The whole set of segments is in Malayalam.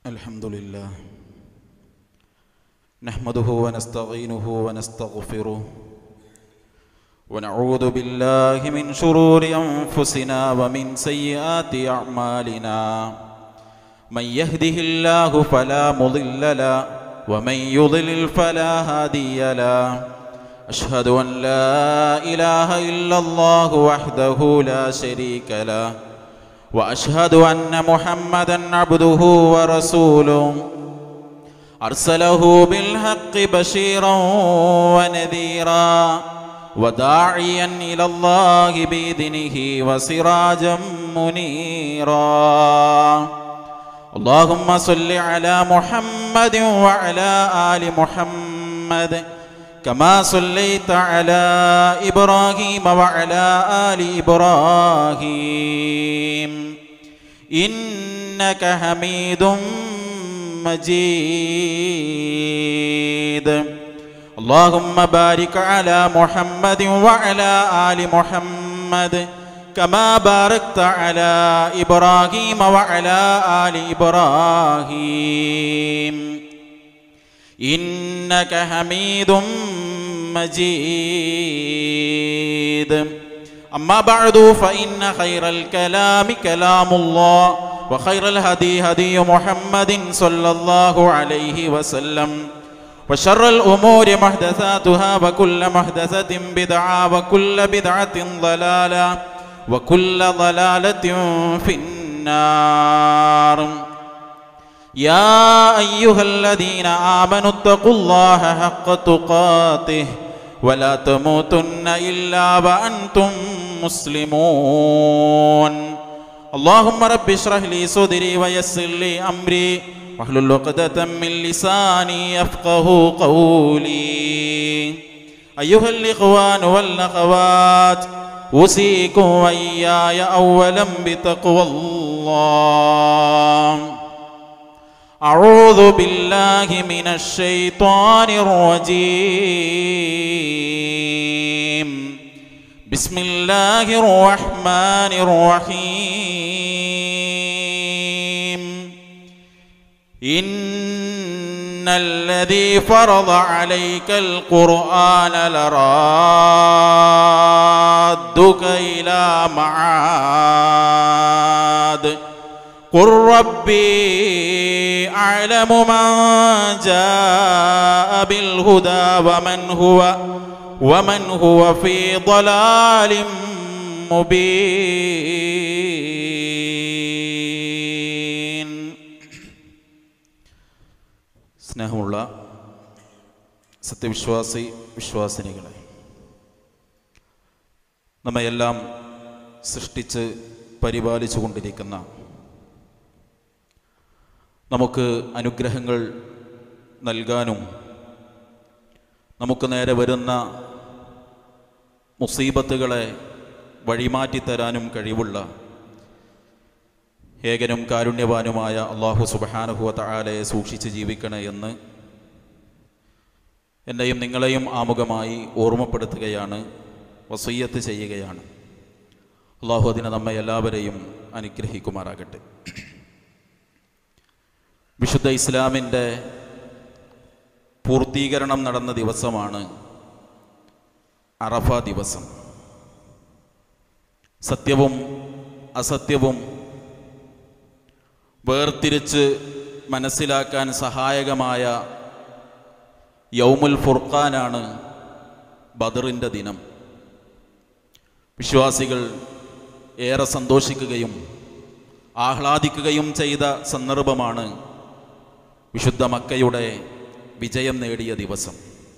الحمد لله نحمده ونستعينه ونستغفره ونعوذ بالله من شرور انفسنا ومن سيئات اعمالنا من يهده الله فلا مضل له ومن يضلل فلا هادي له اشهد ان لا اله الا الله وحده لا شريك له واشهد ان محمدا عبده ورسوله ارسله بالحق بشيرا ونذيرا وداعيا الى الله باذنه وسراجا منيرا اللهم صل على محمد وعلى ال محمد كما صليت على ابراهيم وعلى ال ابراهيم انك حميد مجيد اللهم بارك على محمد وعلى ال محمد كما باركت على ابراهيم وعلى ال ابراهيم انك حميد مجيد اما بعد فان خير الكلام كلام الله وخير الهدي هدي محمد صلى الله عليه وسلم وشر الامور محدثاتها وكل محدثه بدعه وكل بدعه ضلاله وكل ضلاله في النار يا ايها الذين امنوا اتقوا الله حق تقاته ولا تموتن الا وانتم مسلمون اللهم رب اشرح لي صدري ويسر لي امري واحلل عقدة من لساني يفقه قولي ايها الاخوان والاخوات اوصيكم واياي اولا بتقوى الله أعوذ بالله من الشيطان الرجيم بسم الله الرحمن الرحيم إن الذي فرض عليك القرآن لرادك إلى معاد قل ربي أعلم من جاء بالهدى ومن هو ومن هو في ضلال مبين സ്നേഹമുള്ള സത്യവിശ്വാസി വിശ്വാസിനികളെ നമ്മയെല്ലാം സൃഷ്ടിച്ച് പരിപാലിച്ചു കൊണ്ടിരിക്കുന്ന നമുക്ക് അനുഗ്രഹങ്ങൾ നൽകാനും നമുക്ക് നേരെ വരുന്ന മുസീബത്തുകളെ വഴിമാറ്റി തരാനും കഴിവുള്ള ഏകനും കാരുണ്യവാനുമായ അള്ളാഹു സുബഹാനുഹുവ താലയെ സൂക്ഷിച്ച് ജീവിക്കണേ എന്ന് എന്നെയും നിങ്ങളെയും ആമുഖമായി ഓർമ്മപ്പെടുത്തുകയാണ് വസയ്യത്ത് ചെയ്യുകയാണ് അള്ളാഹു അതിനെ നമ്മെ എല്ലാവരെയും അനുഗ്രഹിക്കുമാറാകട്ടെ വിശുദ്ധ ഇസ്ലാമിൻ്റെ പൂർത്തീകരണം നടന്ന ദിവസമാണ് അറഫ ദിവസം സത്യവും അസത്യവും വേർതിരിച്ച് മനസ്സിലാക്കാൻ സഹായകമായ യൗമുൽ ഫുർഖാനാണ് ബദറിൻ്റെ ദിനം വിശ്വാസികൾ ഏറെ സന്തോഷിക്കുകയും ആഹ്ലാദിക്കുകയും ചെയ്ത സന്ദർഭമാണ് വിശുദ്ധ മക്കയുടെ വിജയം നേടിയ ദിവസം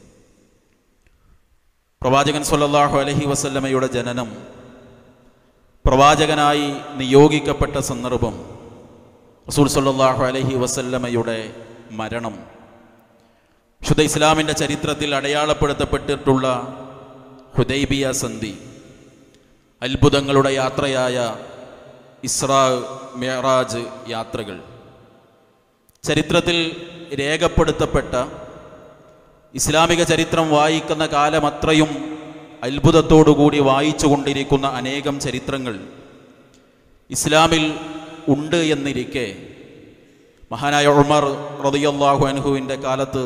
പ്രവാചകൻ സല്ലല്ലാഹു അലഹി വസല്ലമയുടെ ജനനം പ്രവാചകനായി നിയോഗിക്കപ്പെട്ട സന്ദർഭം റസൂൽ സല്ലല്ലാഹു അലഹി വസല്ലമയുടെ മരണം വിശുദ്ധ ഇസ്ലാമിൻ്റെ ചരിത്രത്തിൽ അടയാളപ്പെടുത്തപ്പെട്ടിട്ടുള്ള ഹുദൈബിയ സന്ധി അത്ഭുതങ്ങളുടെ യാത്രയായ ഇസ്രാ മെഹറാജ് യാത്രകൾ ചരിത്രത്തിൽ രേഖപ്പെടുത്തപ്പെട്ട ഇസ്ലാമിക ചരിത്രം വായിക്കുന്ന കാലമത്രയും അത്ഭുതത്തോടുകൂടി വായിച്ചു കൊണ്ടിരിക്കുന്ന അനേകം ചരിത്രങ്ങൾ ഇസ്ലാമിൽ ഉണ്ട് എന്നിരിക്കെ മഹാനായ ഉമർ റളിയല്ലാഹു അൻഹുവിൻ്റെ കാലത്ത്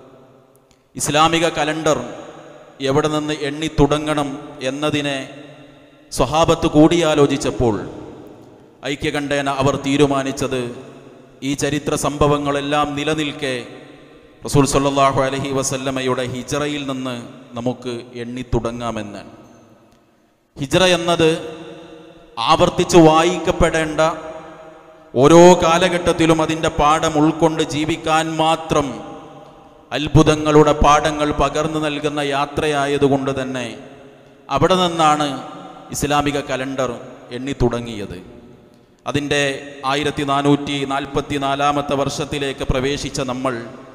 ഇസ്ലാമിക കലണ്ടർ എവിടെ നിന്ന് എണ്ണി തുടങ്ങണം എന്നതിനെ സ്വഹാബത്ത് കൂടിയാലോചിച്ചപ്പോൾ ഐക്യകണ്ഠേന അവർ തീരുമാനിച്ചത് ഈ ചരിത്ര സംഭവങ്ങളെല്ലാം നിലനിൽക്കെ റസൂൽ സല്ലല്ലാഹു അലൈഹി വസല്ലമയുടെ ഹിജറയിൽ നിന്ന് നമുക്ക് എണ്ണി തുടങ്ങാമെന്ന് ഹിജറ എന്നത് ആവർത്തിച്ച് വായിക്കപ്പെടേണ്ട ഓരോ കാലഘട്ടത്തിലും അതിൻ്റെ പാഠം ഉൾക്കൊണ്ട് ജീവിക്കാൻ മാത്രം അത്ഭുതങ്ങളുടെ പാഠങ്ങൾ പകർന്നു നൽകുന്ന യാത്രയായതുകൊണ്ട് തന്നെ അവിടെ നിന്നാണ് ഇസ്ലാമിക കലണ്ടർ എണ്ണി തുടങ്ങിയത് അതിൻ്റെ ആയിരത്തി നാനൂറ്റി നാൽപ്പത്തി നാലാമത്തെ വർഷത്തിലേക്ക് പ്രവേശിച്ച നമ്മൾ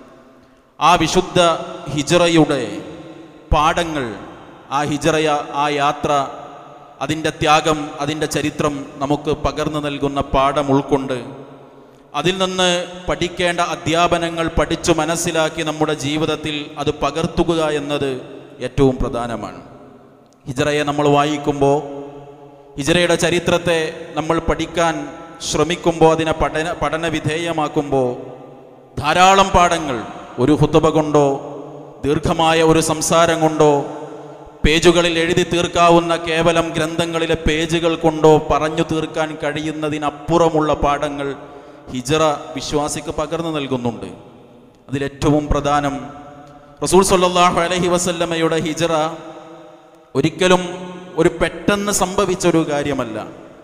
ആ വിശുദ്ധ ഹിജറയുടെ പാഠങ്ങൾ ആ ഹിജറയ ആ യാത്ര അതിൻ്റെ ത്യാഗം അതിൻ്റെ ചരിത്രം നമുക്ക് പകർന്നു നൽകുന്ന പാഠം ഉൾക്കൊണ്ട് അതിൽ നിന്ന് പഠിക്കേണ്ട അധ്യാപനങ്ങൾ പഠിച്ചു മനസ്സിലാക്കി നമ്മുടെ ജീവിതത്തിൽ അത് പകർത്തുക എന്നത് ഏറ്റവും പ്രധാനമാണ് ഹിജറയെ നമ്മൾ വായിക്കുമ്പോൾ ഹിജറയുടെ ചരിത്രത്തെ നമ്മൾ പഠിക്കാൻ ശ്രമിക്കുമ്പോൾ അതിനെ പഠന പഠന വിധേയമാക്കുമ്പോൾ ധാരാളം പാഠങ്ങൾ ഒരു ഹുത്തുബ കൊണ്ടോ ദീർഘമായ ഒരു സംസാരം കൊണ്ടോ പേജുകളിൽ എഴുതി തീർക്കാവുന്ന കേവലം ഗ്രന്ഥങ്ങളിലെ പേജുകൾ കൊണ്ടോ പറഞ്ഞു തീർക്കാൻ കഴിയുന്നതിനപ്പുറമുള്ള പാഠങ്ങൾ ഹിജറ വിശ്വാസിക്ക് പകർന്നു നൽകുന്നുണ്ട് അതിലേറ്റവും പ്രധാനം റസൂൽ സല്ലല്ലാഹു അലൈഹി വസല്ലമയുടെ ഹിജറ ഒരിക്കലും ഒരു പെട്ടെന്ന് സംഭവിച്ച ഒരു കാര്യമല്ല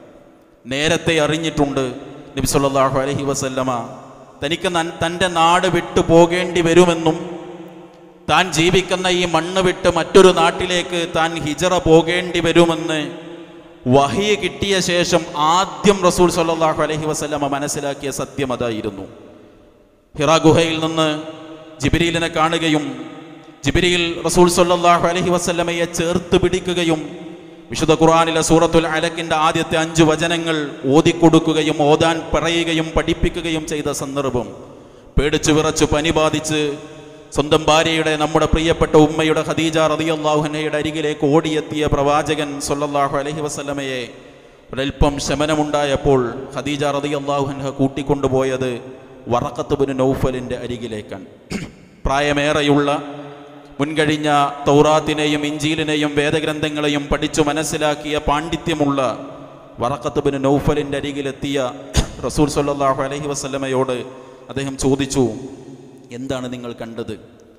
നേരത്തെ അറിഞ്ഞിട്ടുണ്ട് നബി സല്ലല്ലാഹു അലൈഹി വസല്ലമ തനിക്ക് നൻ- തൻ്റെ നാട് വിട്ടു പോകേണ്ടി വരുമെന്നും താൻ ജീവിക്കുന്ന ഈ മണ്ണ് വിട്ട് മറ്റൊരു നാട്ടിലേക്ക് താൻ ഹിജറ പോകേണ്ടി വരുമെന്ന് വഹി കിട്ടിയ ശേഷം ആദ്യം റസൂൽ സല്ലല്ലാഹു അലൈഹി വസല്ലമ മനസ്സിലാക്കിയ സത്യം അതായിരുന്നു ഹിറ ഗുഹയിൽ നിന്ന് ജിബിരിയിലിനെ കാണുകയും ജിബിരിയിൽ റസൂൽ സല്ലല്ലാഹു അലൈഹി വസല്ലമയെ ചേർത്ത് പിടിക്കുകയും വിശുദ്ധ ഖുർആനിലെ സൂറത്തുൽ അലക്കിന്റെ ആദ്യത്തെ അഞ്ച് വചനങ്ങൾ ഓതിക്കൊടുക്കുകയും ഓതാൻ പറയുകയും പഠിപ്പിക്കുകയും ചെയ്ത സന്ദർഭം പേടിച്ചു വിറച്ചു പനി ബാധിച്ച് സ്വന്തം ഭാര്യയുടെ നമ്മുടെ പ്രിയപ്പെട്ട ഉമ്മയുടെ ഖദീജ റളിയല്ലാഹുനയുടെ അരികിലേക്ക് ഓടിയെത്തിയ പ്രവാചകൻ സല്ലല്ലാഹു അലൈഹി വസല്ലമയെ ഒരൽപ്പം ശമനമുണ്ടായപ്പോൾ ഖദീജ റളിയല്ലാഹുൻഹ കൂട്ടിക്കൊണ്ടുപോയത് വറക്കത്ത് ബിൻ നൗഫലിൻ്റെ അരികിലേക്കാണ് പ്രായമേറെയുള്ള മുൻകഴിഞ്ഞ തൗറാത്തിനെയും ഇഞ്ചീലിനെയും വേദഗ്രന്ഥങ്ങളെയും പഠിച്ചു മനസ്സിലാക്കിയ പാണ്ഡിത്യമുള്ള വറക്കത്ത് ബിൻ നൗഫലിൻ്റെ അരികിലെത്തിയ റസൂൽ സല്ലല്ലാഹു അലൈഹി വസല്ലമയോട് അദ്ദേഹം ചോദിച്ചു എന്താണ് നിങ്ങൾ കണ്ടത്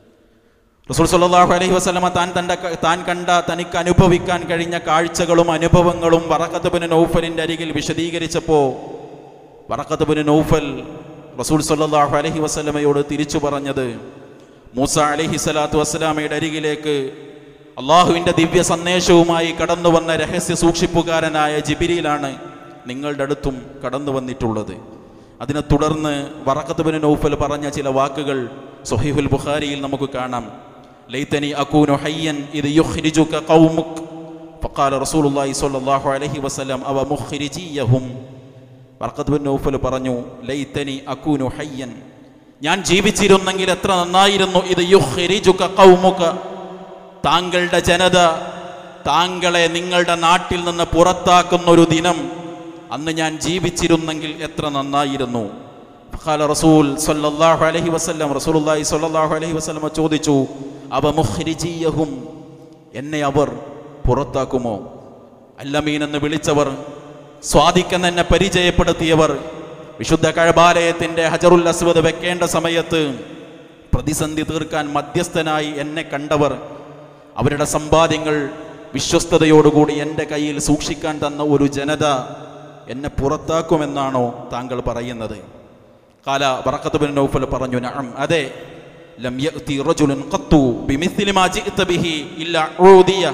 റസൂൽ സല്ലല്ലാഹു അലൈഹി വസല്ലമ താൻ തൻ്റെ ക- താൻ കണ്ട തനിക്ക് അനുഭവിക്കാൻ കഴിഞ്ഞ കാഴ്ചകളും അനുഭവങ്ങളും വറക്കത്ത് ബിൻ നൗഫലിൻ്റെ അരികിൽ വിശദീകരിച്ചപ്പോൾ വറക്കത്ത് ബിൻ നൗഫൽ റസൂൽ സല്ലല്ലാഹു അലൈഹി വസല്ലമയോട് തിരിച്ചു പറഞ്ഞത് മൂസ അലൈഹി സ്വലാത്തു വസ്സലാമയുടെ അരികിലേക്ക് അള്ളാഹുവിൻ്റെ ദിവ്യ സന്ദേശവുമായി കടന്നു വന്ന രഹസ്യ സൂക്ഷിപ്പുകാരനായ ജിബിരിയിലാണ് നിങ്ങളുടെ അടുത്തും കടന്നു വന്നിട്ടുള്ളത് അതിനെ തുടർന്ന് വറക്കത്ത് ബിൻ നൗഫൽ പറഞ്ഞ ചില വാക്കുകൾ സൊഹീഹുൽ ബുഖാരിയിൽ നമുക്ക് കാണാം ലൈതനി അകൂനു ഹയ്യൻ ഇത് യുഖ്രിജുക ഖൗമുക് ഫഖാല റസൂലുള്ളാഹി സ്വല്ലല്ലാഹു അലൈഹി വസല്ലം അവ മുഖ്രിജിയഹും വർക്കത്ത് ബിൻ നൗഫൽ പറഞ്ഞു ലൈതനി അകൂനു ഹയ്യൻ ഞാൻ ജീവിച്ചിരുന്നെങ്കിൽ എത്ര നന്നായിരുന്നു ഇത് യുഖ്രിജുക ഖൗമുക താങ്കളുടെ ജനത താങ്കളെ നിങ്ങളുടെ നാട്ടിൽ നിന്ന് പുറത്താക്കുന്ന ഒരു ദിനം അന്ന് ഞാൻ ജീവിച്ചിരുന്നെങ്കിൽ എത്ര നന്നായിരുന്നു ഖാല റസൂൽ സല്ലല്ലാഹു അലൈഹി വസല്ലം റസൂലുള്ളാഹി സ്വല്ലല്ലാഹു അലൈഹി വസല്ലം ചോദിച്ചു അവ മുഖ്രിജിയഹും എന്നെ അവർ പുറത്താക്കുമോ അല്ലമീൻ എന്ന് വിളിച്ചവർ സ്വാദിക്കെന്ന് എന്നെ പരിചയപ്പെടുത്തിയവർ വിശുദ്ധ കഴബാലയത്തിൻ്റെ ഹജറുൽ അസ്വദ് വെക്കേണ്ട സമയത്ത് പ്രതിസന്ധി തീർക്കാൻ മധ്യസ്ഥനായി എന്നെ കണ്ടവർ അവരുടെ സമ്പാദ്യങ്ങൾ വിശ്വസ്തയോടുകൂടി എൻ്റെ കയ്യിൽ സൂക്ഷിക്കാൻ തന്ന ഒരു ജനത എന്നെ പുറത്താക്കുമെന്നാണോ താങ്കൾ പറയുന്നത് കാല ബറക്കത്ത് ബിൻ നൗഫൽ പറഞ്ഞു നഅം അതെ ലം യഅതി റജുലുൻ ഖത്തു ബിമിസ്ലി മാ ജിഅത ബിഹി ഇല്ല ഉഊദിയ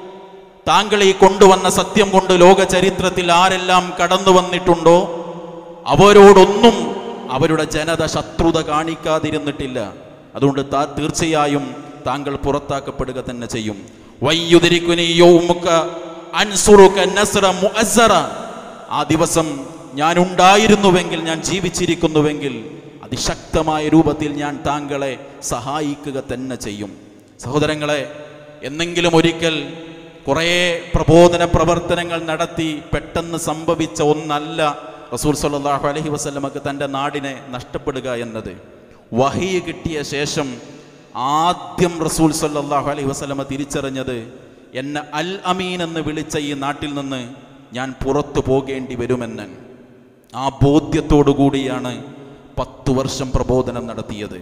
താങ്കൾ ഈ കൊണ്ടുവന്ന സത്യം കൊണ്ട് ലോക ചരിത്രത്തിൽ ആരെല്ലാം കടന്നു വന്നിട്ടുണ്ടോ അവരോടൊന്നും അവരുടെ ജനത ശത്രുത കാണിക്കാതിരുന്നിട്ടില്ല അതുകൊണ്ട് താ തീർച്ചയായും താങ്കൾ പുറത്താക്കപ്പെടുക തന്നെ ചെയ്യും വയ്യുതിരിക്കുനി യൗമുക അൻസുറുക നസ്റ മുഅസ്സറ ആ ദിവസം ഞാൻ ഉണ്ടായിരുന്നുവെങ്കിൽ ഞാൻ ജീവിച്ചിരിക്കുന്നുവെങ്കിൽ അതിശക്തമായ രൂപത്തിൽ ഞാൻ താങ്കളെ സഹായിക്കുക തന്നെ ചെയ്യും സഹോദരങ്ങളെ എന്നെങ്കിലും ഒരിക്കൽ കുറേ പ്രബോധന പ്രവർത്തനങ്ങൾ നടത്തി പെട്ടെന്ന് സംഭവിച്ച ഒന്നല്ല റസൂൽ സല്ലല്ലാഹു അലൈഹി വസല്ലമക്ക് തൻ്റെ നാടിനെ നഷ്ടപ്പെടുക എന്നത് വഹി കിട്ടിയ ശേഷം ആദ്യം റസൂൽ സല്ലല്ലാഹു അലൈഹി വസല്ലമ തിരിച്ചറിഞ്ഞത് എന്നെ അൽ അമീൻ എന്ന് വിളിച്ച ഈ നാട്ടിൽ നിന്ന് ഞാൻ പുറത്തു പോകേണ്ടി വരുമെന്ന് ആ ബോധ്യത്തോടു കൂടിയാണ് പത്തു വർഷം പ്രബോധനം നടത്തിയത്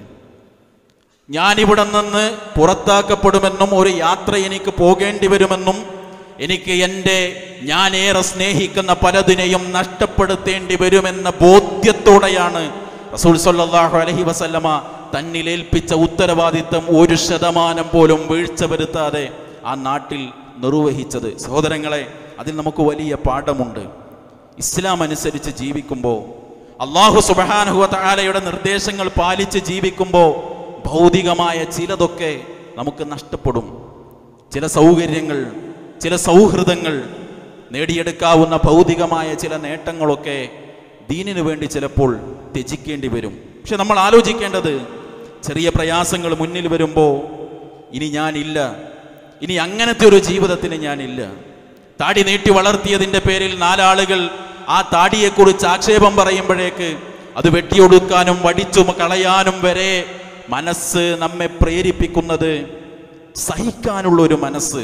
ഞാനിവിടെ നിന്ന് പുറത്താക്കപ്പെടുമെന്നും ഒരു യാത്ര എനിക്ക് പോകേണ്ടി വരുമെന്നും എനിക്ക് എൻ്റെ ഞാനേറെ സ്നേഹിക്കുന്ന പലതിനെയും നഷ്ടപ്പെടുത്തേണ്ടി വരുമെന്ന ബോധ്യത്തോടെയാണ് റസൂൽ സല്ലല്ലാഹു അലൈഹി വസല്ലമ തന്നിലേൽപ്പിച്ച ഉത്തരവാദിത്തം ഒരു ശതമാനം പോലും വീഴ്ച വരുത്താതെ ആ നാട്ടിൽ നിർവഹിച്ചത് സഹോദരങ്ങളെ അതിൽ നമുക്ക് വലിയ പാഠമുണ്ട് ഇസ്ലാം അനുസരിച്ച് ജീവിക്കുമ്പോൾ അള്ളാഹു സുബഹാനുഹുവ താലയുടെ നിർദ്ദേശങ്ങൾ പാലിച്ച് ജീവിക്കുമ്പോൾ ഭൗതികമായ ചിലതൊക്കെ നമുക്ക് നഷ്ടപ്പെടും ചില സൗകര്യങ്ങൾ ചില സൗഹൃദങ്ങൾ നേടിയെടുക്കാവുന്ന ഭൗതികമായ ചില നേട്ടങ്ങളൊക്കെ ദീനിനു വേണ്ടി ചിലപ്പോൾ ത്യജിക്കേണ്ടി വരും പക്ഷെ നമ്മൾ ആലോചിക്കേണ്ടത് ചെറിയ പ്രയാസങ്ങൾ മുന്നിൽ വരുമ്പോൾ ഇനി ഞാനില്ല ഇനി അങ്ങനത്തെ ഒരു ജീവിതത്തിന് ഞാനില്ല താടി നീട്ടി വളർത്തിയതിൻ്റെ പേരിൽ നാലാളുകൾ ആ താടിയെക്കുറിച്ച് ആക്ഷേപം പറയുമ്പോഴേക്ക് അത് വെട്ടിയൊടുക്കാനും വടിച്ചു കളയാനും വരെ മനസ്സ് നമ്മെ പ്രേരിപ്പിക്കുന്നത് സഹിക്കാനുള്ള ഒരു മനസ്സ്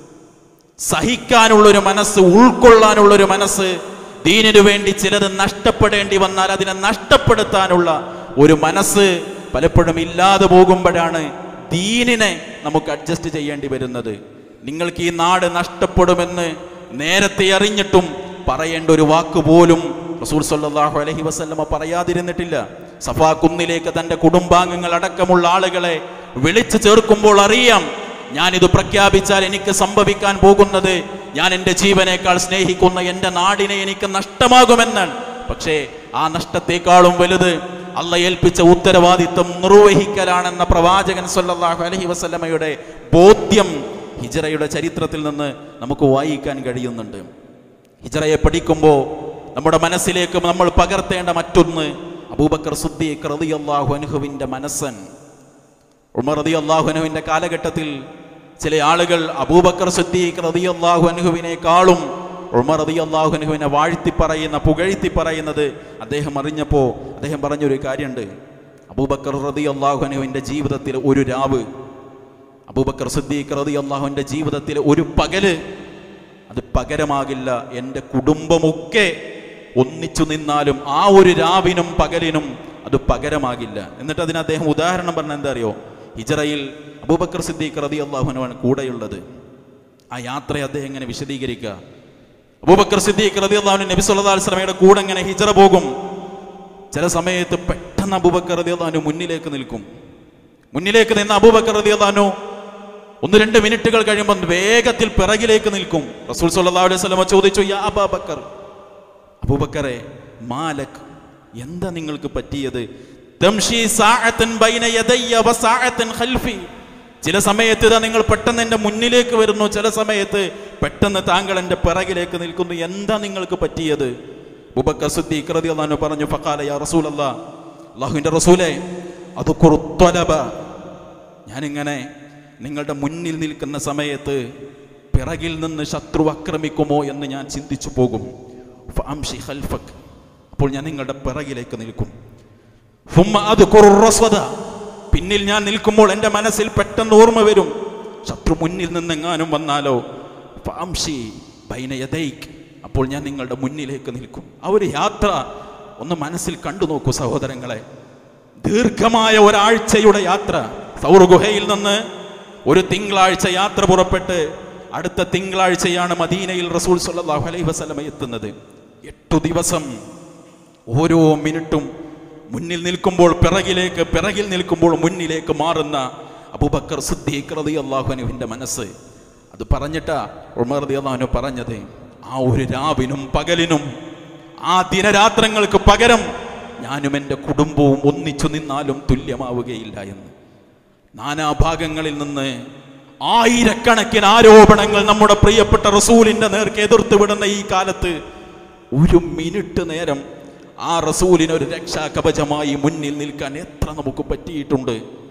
സഹിക്കാനുള്ള ഒരു മനസ്സ് ഉൾക്കൊള്ളാനുള്ള ഒരു മനസ്സ് ദീനിനു വേണ്ടി ചിലത് നഷ്ടപ്പെടേണ്ടി വന്നാൽ അതിനെ നഷ്ടപ്പെടുത്താനുള്ള ഒരു മനസ്സ് പലപ്പോഴും ഇല്ലാതെ പോകുമ്പോഴാണ് ദീനിനെ നമുക്ക് അഡ്ജസ്റ്റ് ചെയ്യേണ്ടി വരുന്നത് നിങ്ങൾക്ക് ഈ നാട് നഷ്ടപ്പെടുമെന്ന് നേരത്തെ അറിഞ്ഞിട്ടും പറയേണ്ട ഒരു വാക്ക് പോലും റസൂൽ സല്ലല്ലാഹു അലൈഹി വസല്ലമ പറയാതിരുന്നിട്ടില്ല സഫാ കുന്നിലേക്ക് തന്റെ കുടുംബാംഗങ്ങൾ അടക്കമുള്ള ആളുകളെ വിളിച്ചു ചേർക്കുമ്പോൾ അറിയാം ഞാനിത് പ്രഖ്യാപിച്ചാൽ എനിക്ക് സംഭവിക്കാൻ പോകുന്നത് ഞാൻ എൻ്റെ ജീവനേക്കാൾ സ്നേഹിക്കുന്ന എൻ്റെ നാടിനെ എനിക്ക് നഷ്ടമാകുമെന്നാണ് പക്ഷേ ആ നഷ്ടത്തെക്കാളും വലുത് അല്ല ഏൽപ്പിച്ച ഉത്തരവാദിത്വം നിർവഹിക്കലാണെന്ന പ്രവാചകൻ സല്ലല്ലാഹു അലൈഹി വസല്ലമയുടെ ബോധ്യം ഹിജറയുടെ ചരിത്രത്തിൽ നിന്ന് നമുക്ക് വായിക്കാൻ കഴിയുന്നുണ്ട് ഹിജറയെ പഠിക്കുമ്പോൾ നമ്മുടെ മനസ്സിലേക്ക് നമ്മൾ പകർത്തേണ്ട മറ്റൊന്ന് അബൂബക്കർ സുദ്ദീഖ് റളിയല്ലാഹു അൻഹുവിൻ്റെ മനസ്സൻ ഉമർ റതി അള്ളാഹുനുവിൻ്റെ കാലഘട്ടത്തിൽ ചില ആളുകൾ അബൂബക്കർ സിദ്ദീഖ് റതി അള്ളാഹു അനുഹുവിനേക്കാളും ഉമർ റതി അള്ളാഹുനുഹുവിനെ വാഴ്ത്തി പറയുന്ന പുകഴ്ത്തി പറയുന്നത് അദ്ദേഹം അറിഞ്ഞപ്പോൾ അദ്ദേഹം പറഞ്ഞൊരു കാര്യമുണ്ട് അബൂബക്കർ റതി അള്ളാഹുനുവിൻ്റെ ജീവിതത്തിൽ ഒരു രാവ് അബൂബക്കർ സിദ്ദീഖ് റതി അള്ളാഹുവിൻ്റെ ജീവിതത്തിൽ ഒരു പകല് അത് പകരമാകില്ല എൻ്റെ കുടുംബമൊക്കെ ഒന്നിച്ചു നിന്നാലും ആ ഒരു രാവിനും പകലിനും അത് പകരമാകില്ല എന്നിട്ട് അതിന് അദ്ദേഹം ഉദാഹരണം പറഞ്ഞ എന്താ അറിയോ ഹിജറയിൽ അബൂബക്കർ സിദ്ദീഖ് റതി അള്ളാഹുനുമാണ് കൂടെയുള്ളത് ആ യാത്രയെ അദ്ദേഹം എങ്ങനെ വിശദീകരിക്കുക അബൂബക്കർ സിദ്ദീഖ് റതി അള്ളാഹുന് നബി സല്ലല്ലാഹു അലൈഹി വസല്ലമയുടെ കൂടെ എങ്ങനെ ഹിജറ പോകും ചില സമയത്ത് പെട്ടെന്ന് അബൂബക്കർ റതി അള്ളാഹു മുന്നിലേക്ക് നിൽക്കും മുന്നിലേക്ക് നിന്ന് അബൂബക്കർ റതി അള്ളാഹു ഒന്ന് രണ്ട് മിനിറ്റുകൾ കഴിയുമ്പോൾ വേഗത്തിൽ പിറകിലേക്ക് നിൽക്കും റസൂൽ സല്ലല്ലാഹു അലൈഹി വസല്ലമ ചോദിച്ചു യാ അബൂബക്കർ അബൂബക്കറെ മാലക് എന്താ നിങ്ങൾക്ക് പറ്റിയത് തംഷി സാഅത്തൻ ബൈന യദയ്യ വസാഅത്തൻ ഖൽഫി ചില സമയത്ത് ഇതാ നിങ്ങൾ പെട്ടെന്ന് എൻ്റെ മുന്നിലേക്ക് വരുന്നു ചില സമയത്ത് പെട്ടെന്ന് താങ്കൾ എൻ്റെ പിറകിലേക്ക് നിൽക്കുന്നു എന്താ നിങ്ങൾക്ക് പറ്റിയത് അബൂബക്കർ സിദ്ദീഖ് റളിയല്ലാഹു അൻഹു പറഞ്ഞു ഫഖാല യാ റസൂലല്ലാ അല്ലാഹുവിൻ്റെ റസൂലേ അത് കുറുത്വലബ ഞാനിങ്ങനെ നിങ്ങളുടെ മുന്നിൽ നിൽക്കുന്ന സമയത്ത് പിറകിൽ നിന്ന് ശത്രു ആക്രമിക്കുമോ എന്ന് ഞാൻ ചിന്തിച്ചു പോകും ഫഅംശി ഖൽഫക് അപ്പോൾ ഞാൻ നിങ്ങളുടെ പിറകിലേക്ക് നിൽക്കും ഫുമ്മ അദ്കുറു റസ്വദ. പിന്നിൽ ഞാൻ നിൽക്കുമ്പോൾ എൻ്റെ മനസ്സിൽ പെട്ടെന്ന് ഓർമ്മ വരും ശത്രു മുന്നിൽ നിന്നെങ്ങാനും വന്നാലോ ഫഅംശി ബൈന യദൈക്. അപ്പോൾ ഞാൻ നിങ്ങളുടെ മുന്നിലേക്ക് നിൽക്കും ആ ഒരു യാത്ര ഒന്ന് മനസ്സിൽ കണ്ടു നോക്കൂ സഹോദരങ്ങളെ ദീർഘമായ ഒരാഴ്ചയുടെ യാത്ര സൗർ ഗുഹയിൽ നിന്ന് ഒരു തിങ്കളാഴ്ച യാത്ര പുറപ്പെട്ട് അടുത്ത തിങ്കളാഴ്ചയാണ് മദീനയിൽ റസൂൽ സല്ലല്ലാഹു അലൈഹി വസല്ലമ എത്തുന്നത് എട്ടു ദിവസം ഓരോ മിനിറ്റും മുന്നിൽ നിൽക്കുമ്പോൾ പിറകിലേക്ക് പിറകിൽ നിൽക്കുമ്പോൾ മുന്നിലേക്ക് മാറുന്ന അബൂബക്കർ സിദ്ദീഖ് റളിയല്ലാഹു അൻഹുവിൻ്റെ മനസ്സ് അത് പറഞ്ഞിട്ടാ ഉമർ റളിയല്ലാഹു പറഞ്ഞത് ആ ഒരു രാവിനും പകലിനും ആ ദിനരാത്രങ്ങൾക്ക് പകരം ഞാനും എൻ്റെ കുടുംബവും ഒന്നിച്ചു നിന്നാലും തുല്യമാവുകയില്ല എന്ന് നാനാഭാഗങ്ങളിൽ നിന്ന് ആയിരക്കണക്കിന് ആരോപണങ്ങൾ നമ്മുടെ പ്രിയപ്പെട്ട റസൂലിന്റെ നേർക്ക് എതിർത്ത് വിടുന്ന ഈ കാലത്ത് ഒരു മിനിറ്റ് നേരം ആ റസൂലിന് ഒരു രക്ഷാകവചമായി മുന്നിൽ നിൽക്കാൻ എത്ര നമുക്ക് പറ്റിയിട്ടുണ്ട്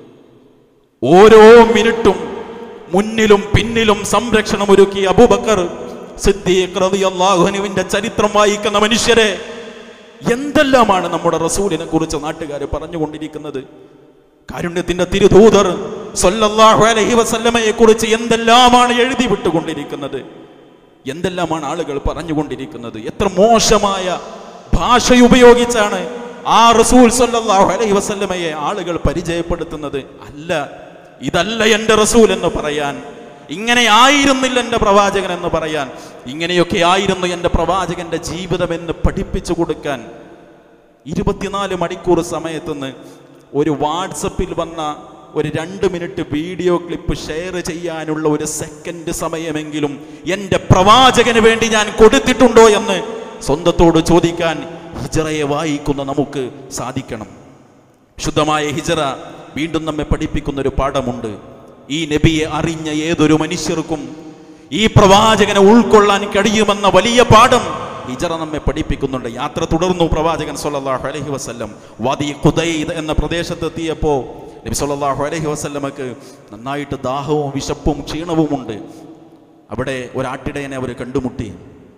ഓരോ മിനിറ്റും മുന്നിലും പിന്നിലും സംരക്ഷണം ഒരുക്കി അബൂബക്കർ സിദ്ദീഖ് റളിയല്ലാഹു അൻഹുവിന്റെ ചരിത്രം വായിക്കുന്ന മനുഷ്യരെ എന്തെല്ലാമാണ് നമ്മുടെ റസൂലിനെ കുറിച്ച് നാട്ടുകാർ പറഞ്ഞുകൊണ്ടിരിക്കുന്നത് കാരുണ്യത്തിന്റെ തിരുദൂതർ സല്ലല്ലാഹു അലൈഹി വസല്ലമയെ കുറിച്ച് എന്തെല്ലാമാണ് എഴുതി വിട്ടുകൊണ്ടിരിക്കുന്നത് എന്തെല്ലാമാണ് ആളുകൾ പറഞ്ഞുകൊണ്ടിരിക്കുന്നത് എത്ര മോശമായ ഭാഷ ഉപയോഗിച്ചാണ് ആ റസൂൽ സല്ലല്ലാഹു അലൈഹി വസല്ലമയെ ആളുകൾ പരിചയപ്പെടുത്തുന്നത് അല്ല ഇതല്ല എൻ്റെ റസൂൽ എന്ന് പറയാൻ ഇങ്ങനെ ആയിരുന്നില്ല എൻ്റെ പ്രവാചകൻ എന്ന് പറയാൻ ഇങ്ങനെയൊക്കെ ആയിരുന്നു എൻ്റെ പ്രവാചകന്റെ ജീവിതം എന്ന് പഠിപ്പിച്ചു കൊടുക്കാൻ ഇരുപത്തിനാല് മണിക്കൂർ സമയത്തുനിന്ന് ഒരു വാട്സപ്പിൽ വന്ന ഒരു രണ്ട് മിനിറ്റ് വീഡിയോ ക്ലിപ്പ് ഷെയർ ചെയ്യാനുള്ള ഒരു സെക്കൻഡ് സമയമെങ്കിലും എൻ്റെ പ്രവാചകന് വേണ്ടി ഞാൻ കൊടുത്തിട്ടുണ്ടോ എന്ന് സ്വന്തത്തോട് ചോദിക്കാൻ ഹിജറയെ വായിക്കുന്ന നമുക്ക് സാധിക്കണം ശുദ്ധമായ ഹിജറ വീണ്ടും നമ്മെ പഠിപ്പിക്കുന്ന ഒരു പാഠമുണ്ട് ഈ നബിയെ അറിഞ്ഞ ഏതൊരു മനുഷ്യർക്കും ഈ പ്രവാചകനെ ഉൾക്കൊള്ളാൻ കഴിയുമെന്ന വലിയ പാഠം ഹിജറ നമ്മെ പഠിപ്പിക്കുന്നുണ്ട് യാത്ര തുടർന്നു പ്രവാചകൻ സല്ലല്ലാഹു അലൈഹി വസല്ലം വാദി ഖുദൈദ് എന്ന പ്രദേശത്തെത്തിയപ്പോൾ നബി സല്ലല്ലാഹു അലൈഹി വസല്ലമക്ക് നന്നായിട്ട് ദാഹവും വിശപ്പും ക്ഷീണവുമുണ്ട് അവിടെ ഒരാട്ടിടയനെ അവർ കണ്ടുമുട്ടി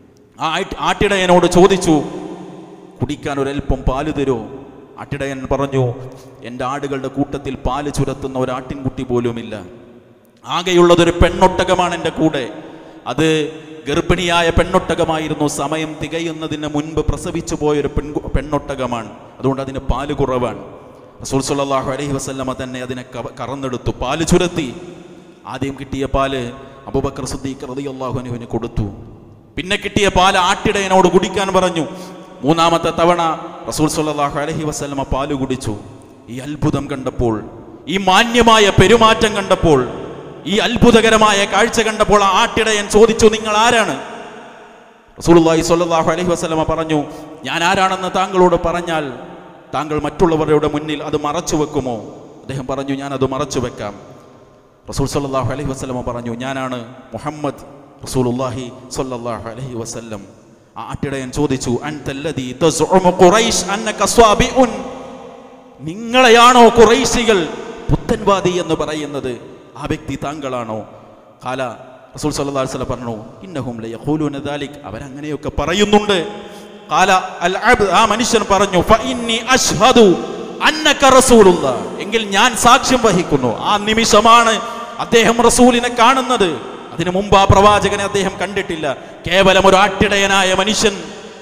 ആ ആട്ടി- ആട്ടിടയനോട് ചോദിച്ചു കുടിക്കാൻ ഒരൽപ്പം പാല് തരുമോ ആട്ടിടയൻ പറഞ്ഞു എൻ്റെ ആടുകളുടെ കൂട്ടത്തിൽ പാല് ചുരത്തുന്ന ഒരു ആട്ടിൻകുട്ടി പോലുമില്ല ആകെയുള്ളതൊരു പെണ്ണൊട്ടകമാണ് എൻ്റെ കൂടെ അത് ഗർഭിണിയായ പെണ്ണൊട്ടകമായിരുന്നു സമയം തികയുന്നതിന് മുൻപ് പ്രസവിച്ചു പോയൊരു പെൺ പെണ്ണൊട്ടകമാണ് അതുകൊണ്ട് അതിന് പാല് കുറവാണ് റസൂൽ സല്ലല്ലാഹു അലൈഹി വസല്ലമ തന്നെ അതിനെ കവ- കറന്നെടുത്തു പാല് ചുരത്തി ആദ്യം കിട്ടിയ പാല് അബൂബക്കർ സിദ്ദീഖ് റളിയല്ലാഹു അൻഹുവിന് കൊടുത്തു പിന്നെ കിട്ടിയ പാല് ആട്ടിടയനോട് കുടിക്കാൻ പറഞ്ഞു മൂന്നാമത്തെ തവണ റസൂൽ സല്ലല്ലാഹു അലൈഹി വസല്ലമ പാല് കുടിച്ചു ഈ അത്ഭുതം കണ്ടപ്പോൾ ഈ മാന്യമായ പെരുമാറ്റം കണ്ടപ്പോൾ ഈ അത്ഭുതകരമായ കാഴ്ച കണ്ടപ്പോൾ ആ ആട്ടിടയൻ ചോദിച്ചു നിങ്ങൾ ആരാണ് റസൂലുള്ളാഹി സ്വല്ലല്ലാഹു അലൈഹി വസല്ലമ പറഞ്ഞു ഞാൻ ആരാണെന്ന് താങ്കളോട് പറഞ്ഞാൽ താങ്കൾ മറ്റുള്ളവരുടെ മുന്നിൽ അത് മറച്ചു വെക്കുമോ അദ്ദേഹം പറഞ്ഞു ഞാൻ അത് മറച്ചു വെക്കാം റസൂൽ സല്ലല്ലാഹു അലൈഹി വസല്ലമ പറഞ്ഞു ഞാനാണ് മുഹമ്മദ് റസൂലുള്ളാഹി സ്വല്ലല്ലാഹു അലൈഹി വസല്ലം ആ ആട്ടിടയൻ ചോദിച്ചു അൻതല്ലദീ തസ്ഉമു ഖുറൈശ് അന്നക സ്വാബിഉൻ നിങ്ങളെയാണോ ഖുറൈശികൾ പുത്തൻവാദി എന്ന് പറയുന്നത് ആ വ്യക്തി താങ്കളാണോ കാല റസൂൽ സല്ലല്ലാഹു അലൈഹി വസല്ലം പറഞ്ഞു ഇന്നഹും ലയഖൂലൂന ദാലിക് അവരങ്ങനെയൊക്കെ പറയുന്നുണ്ട് കാല അൽ അബ്ദ് ആ മനുഷ്യൻ പറഞ്ഞു ഫഇന്നി അഷ്ഹദു അന്നക റസൂലുള്ളാ എങ്കിൽ ഞാൻ സാക്ഷ്യം വഹിക്കുന്നു ആ നിമിഷമാണ് അദ്ദേഹം റസൂലിനെ കാണുന്നത് അതിനു മുമ്പ് ആ പ്രവാചകനെ അദ്ദേഹം കണ്ടിട്ടില്ല കേവലം ഒരു ആട്ടിടയനായ മനുഷ്യൻ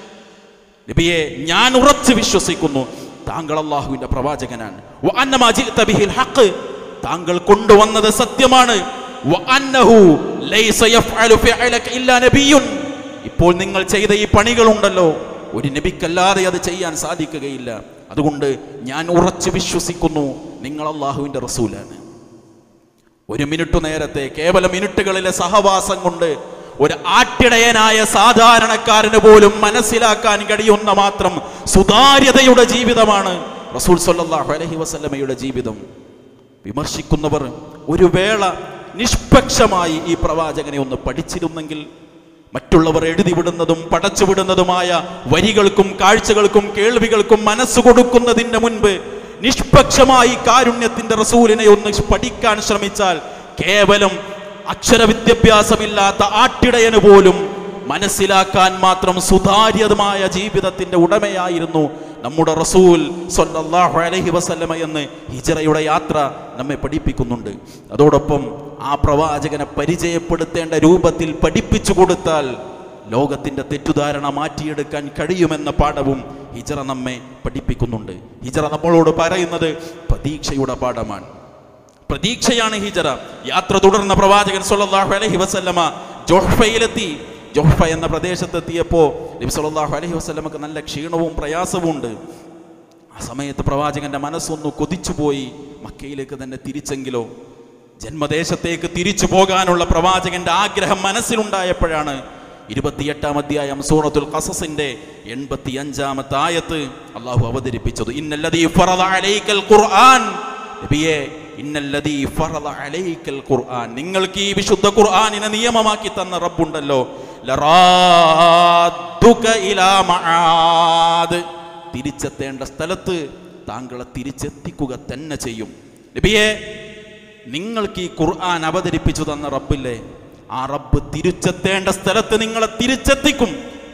നബിയെ ഞാൻ ഉറച്ചു വിശ്വസിക്കുന്നു താങ്കൾ അള്ളാഹുവിന്റെ പ്രവാചകനാണ് വ അന്നമാ ജിഅ്ത ബിഹിൽ ഹഖ്. താങ്കൾ കൊണ്ടുവന്നത് സത്യമാണ് വ അന്നഹു ലൈസ യഫ്അലു ഫിഅലക ഇല്ലാ നബിയ്യുൻ. ഇപ്പോൾ നിങ്ങൾ ചെയ്ത ഈ പണികളുണ്ടല്ലോ ഒരു നബിക്കല്ലാതെ അത് ചെയ്യാൻ സാധിക്കുകയില്ല അതുകൊണ്ട് ഞാൻ ഉറച്ചു വിശ്വസിക്കുന്നു നിങ്ങൾ അള്ളാഹുവിന്റെ റസൂലാണ് ഒരു മിനിറ്റ് നേരത്തെ കേവല മിനിറ്റുകളിലെ സഹവാസം കൊണ്ട് ഒരു ആട്ടിടയനായ സാധാരണക്കാരന് പോലും മനസ്സിലാക്കാൻ കഴിയുന്ന മാത്രം സുതാര്യതയുടെ ജീവിതമാണ് റസൂൽ സല്ലല്ലാഹു അലൈഹി വസല്ലമയുടെ ജീവിതം വിമർശിക്കുന്നവർ ഒരു വേള നിഷ്പക്ഷമായി ഈ പ്രവാചകനെ ഒന്ന് പഠിച്ചിരുന്നെങ്കിൽ മറ്റുള്ളവർ എഴുതിവിടുന്നതും പടച്ചുവിടുന്നതുമായ വരികൾക്കും കാഴ്ചകൾക്കും കേൾവികൾക്കും മനസ്സ് കൊടുക്കുന്നതിന് മുൻപ് നിഷ്പക്ഷമായി കാരുണ്യത്തിന്റെ റസൂലിനെ ഒന്ന് പഠിക്കാൻ ശ്രമിച്ചാൽ കേവലം അക്ഷര വിദ്യാഭ്യാസമില്ലാത്ത ആട്ടിടയന് പോലും മനസ്സിലാക്കാൻ മാത്രം സുതാര്യമായ ജീവിതത്തിന്റെ ഉടമയായിരുന്നു നമ്മുടെ റസൂൽ സ്വല്ലല്ലാഹു അലൈഹി വസല്ലമ എന്ന് ഹിജറയുടെ യാത്ര നമ്മെ പഠിപ്പിക്കുന്നുണ്ട് അതോടൊപ്പം ആ പ്രവാചകനെ പരിചയപ്പെടുത്തേണ്ട രൂപത്തിൽ പഠിപ്പിച്ചു കൊടുത്താൽ ലോകത്തിന്റെ തെറ്റുധാരണ മാറ്റിയെടുക്കാൻ കഴിയുമെന്ന പാഠവും ഹിജറ നമ്മെ പഠിപ്പിക്കുന്നുണ്ട് ഹിജറ നമ്മളോട് പറയുന്നത് പ്രതീക്ഷയുടെ പാഠമാണ് പ്രതീക്ഷയാണ് ഹിജറ യാത്ര തുടർന്ന പ്രവാചകൻ സല്ലല്ലാഹു അലൈഹി വസല്ലമ ജോഹ്ഫയിലെത്തി ജോഹ്ഫ എന്ന പ്രദേശത്തെത്തിയപ്പോൾ നബി സല്ലല്ലാഹു അലൈഹി വസല്ലമക്ക് നല്ല ക്ഷീണവും പ്രയാസവും ഉണ്ട് ആ സമയത്ത് പ്രവാചകന്റെ മനസ്സൊന്ന് കൊതിച്ചുപോയി മക്കയിലേക്ക് തന്നെ തിരിച്ചെങ്കിലോ ജന്മദേശത്തേക്ക് തിരിച്ചു പോകാനുള്ള പ്രവാചകന്റെ ആഗ്രഹം മനസ്സിലുണ്ടായപ്പോഴാണ് ഇരുപത്തിയെട്ടാം അധ്യായം സൂറത്തുൽ ഖസസിന്റെ എൺപത്തി അഞ്ചാമത്തെ ആയത്ത് അള്ളാഹു അവതരിപ്പിച്ചത് ഇന്നല്ലദീ ഫറദ അലൈക്കൽ ഖുർആൻ നബിയെ ഇന്നല്ലദീ ഫറദ അലൈക്കൽ ഖുർആൻ നിങ്ങൾക്ക് ഈ വിശുദ്ധ ഖുർആനിനെ നിയമമാക്കി തന്ന റബ്ബുണ്ടല്ലോ ലറാദ്ദുക ഇലാ മആദ് തിരിച്ചെത്തേണ്ട സ്ഥലത്ത് താങ്കളെ തിരിച്ചെത്തിക്കുക തന്നെ ചെയ്യും നബിയെ നിങ്ങൾക്ക് ഈ ഖുർആൻ അവതരിപ്പിച്ചു തന്ന റബ്ബില്ലേ ആ റബ്ബ് തിരിച്ചെത്തേണ്ട സ്ഥലത്ത് നിങ്ങളെ തിരിച്ചെത്തിക്കും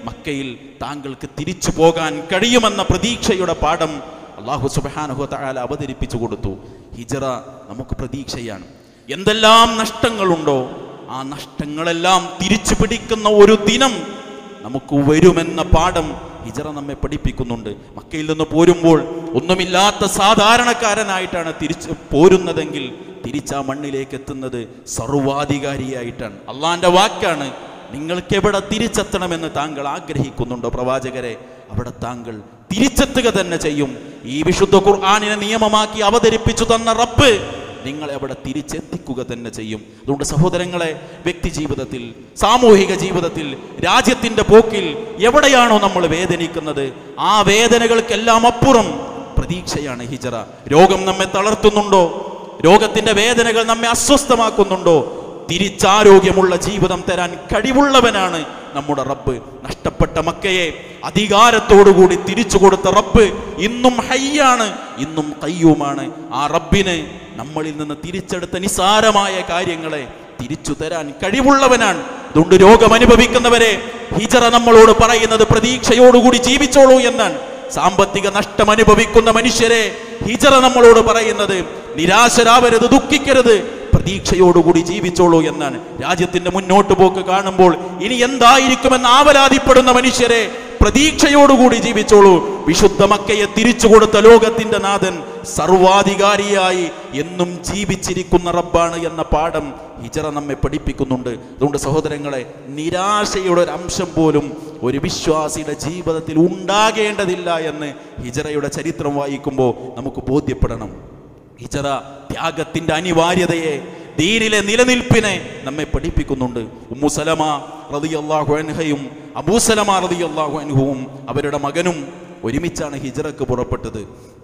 മക്കയിൽ താങ്കൾക്ക് തിരിച്ചു പോകാൻ കഴിയുമെന്ന പ്രതീക്ഷയുടെ പാഠം അള്ളാഹു സുബാനുഹു താല അവതരിപ്പിച്ചു കൊടുത്തു ഹിജറ നമുക്ക് പ്രതീക്ഷയാണ് എന്തെല്ലാം നഷ്ടങ്ങളുണ്ടോ ആ നഷ്ടങ്ങളെല്ലാം തിരിച്ചു പിടിക്കുന്ന ഒരു ദിനം നമുക്ക് വരുമെന്ന പാഠം ഹിജറ നമ്മെ പഠിപ്പിക്കുന്നുണ്ട് മക്കയിൽ നിന്ന് പോരുമ്പോൾ ഒന്നുമില്ലാത്ത സാധാരണക്കാരനായിട്ടാണ് തിരിച്ച് പോരുന്നതെങ്കിൽ തിരിച്ച് ആ മണ്ണിലേക്ക് എത്തുന്നത് സർവാധികാരിയായിട്ടാണ് അള്ളാന്റെ വാക്കാണ് നിങ്ങൾക്ക് എവിടെ തിരിച്ചെത്തണമെന്ന് താങ്കൾ ആഗ്രഹിക്കുന്നുണ്ടോ പ്രവാചകരെ അവിടെ താങ്കൾ തിരിച്ചെത്തുക തന്നെ ചെയ്യും ഈ വിശുദ്ധ ഖുർആാനിനെ നിയമമാക്കി അവതരിപ്പിച്ചു തന്ന റബ്ബ് നിങ്ങളെ അവിടെ തിരിച്ചെത്തിക്കുക തന്നെ ചെയ്യും അതുകൊണ്ട് സഹോദരങ്ങളെ വ്യക്തി ജീവിതത്തിൽ സാമൂഹിക ജീവിതത്തിൽ രാജ്യത്തിന്റെ പോക്കിൽ എവിടെയാണോ നമ്മൾ വേദനിക്കുന്നത് ആ വേദനകൾക്കെല്ലാം അപ്പുറം പ്രതീക്ഷയാണ് ഹിജറ രോഗം നമ്മെ തളർത്തുന്നുണ്ടോ രോഗത്തിന്റെ വേദനകൾ നമ്മെ അസ്വസ്ഥമാക്കുന്നുണ്ടോ തിരിച്ചാരോഗ്യമുള്ള ജീവിതം തരാൻ കഴിവുള്ളവനാണ് നമ്മുടെ റബ്ബ് നഷ്ടപ്പെട്ട മക്കയെ അധികാരത്തോടുകൂടി തിരിച്ചു കൊടുത്ത റബ്ബ് ഇന്നും ഹയ്യാണ് ഇന്നും കയ്യുമാണ് ആ റബ്ബിന് നമ്മളിൽ നിന്ന് തിരിച്ചെടുത്ത നിസാരമായ കാര്യങ്ങളെ തിരിച്ചു തരാൻ കഴിവുള്ളവനാണ് അതുകൊണ്ട് രോഗം അനുഭവിക്കുന്നവരെ ഹിജറ നമ്മളോട് പറയുന്നത് പ്രതീക്ഷയോടുകൂടി ജീവിച്ചോളൂ എന്നാണ് സാമ്പത്തിക നഷ്ടം അനുഭവിക്കുന്ന മനുഷ്യരെ ഹിജറ നമ്മളോട് പറയുന്നത് നിരാശരാവരുത് ദുഃഖിക്കരുത് പ്രതീക്ഷയോടുകൂടി ജീവിച്ചോളൂ എന്നാണ് രാജ്യത്തിന്റെ മുന്നോട്ട് പോക്ക് കാണുമ്പോൾ ഇനി എന്തായിരിക്കുമെന്ന് ആവലാതിപ്പെടുന്ന മനുഷ്യരെ പ്രതീക്ഷയോടുകൂടി ജീവിച്ചോളൂ വിശുദ്ധ മക്കയെ തിരിച്ചു കൊടുത്ത ലോകത്തിന്റെ നാഥൻ സർവാധികാരിയായി എന്നും ജീവിച്ചിരിക്കുന്ന റബ്ബാണ് എന്ന പാഠം ഹിജറ നമ്മെ പഠിപ്പിക്കുന്നുണ്ട് അതുകൊണ്ട് സഹോദരങ്ങളെ നിരാശയുടെ ഒരു അംശം പോലും ഒരു വിശ്വാസിയുടെ ജീവിതത്തിൽ ഉണ്ടാകേണ്ടതില്ല എന്ന് ഹിജറയുടെ ചരിത്രം വായിക്കുമ്പോൾ നമുക്ക് ബോധ്യപ്പെടണം ഹിജറ ത്യാഗത്തിന്റെ അനിവാര്യതയെ ദീനിലെ നിലനിൽപ്പിനെ നമ്മെ പഠിപ്പിക്കുന്നുണ്ട് ഉമ്മു സലമ റളിയല്ലാഹു അൻഹയും അബൂ സലമ റളിയല്ലാഹു അൻഹുവും അവരുടെ മകനും ഒരുമിച്ചാണ് ഹിജറക്ക് പുറപ്പെട്ടത്